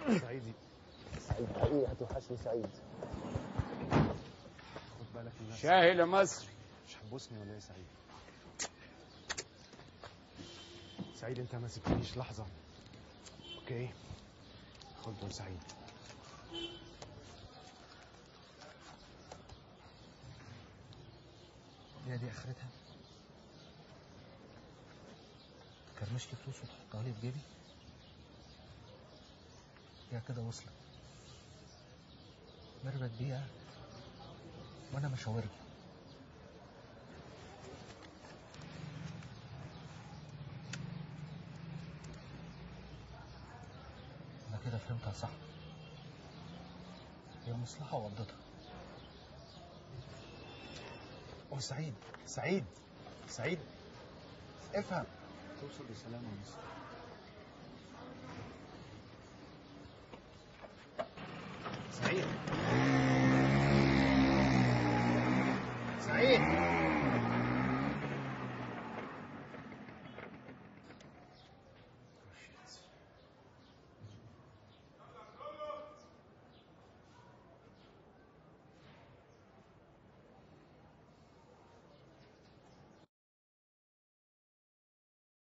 سعيد سعيد حقيقي هتوحشني سعيد خد بالك من نفسك شاهي لمصر مش هتبوسني ولا ايه سعيد سعيد انت ما سبتنيش لحظه اوكي خد دول سعيد هي دي اخرتها تكرمش لي فلوس وتحطها لي في جيبي هي كده وصلت مربت بيها وانا مشاورها انا كده فهمتها صح هي مصلحة وقضتها اوه سعيد سعيد سعيد افهم توصل بسلامه يا مصر سعيد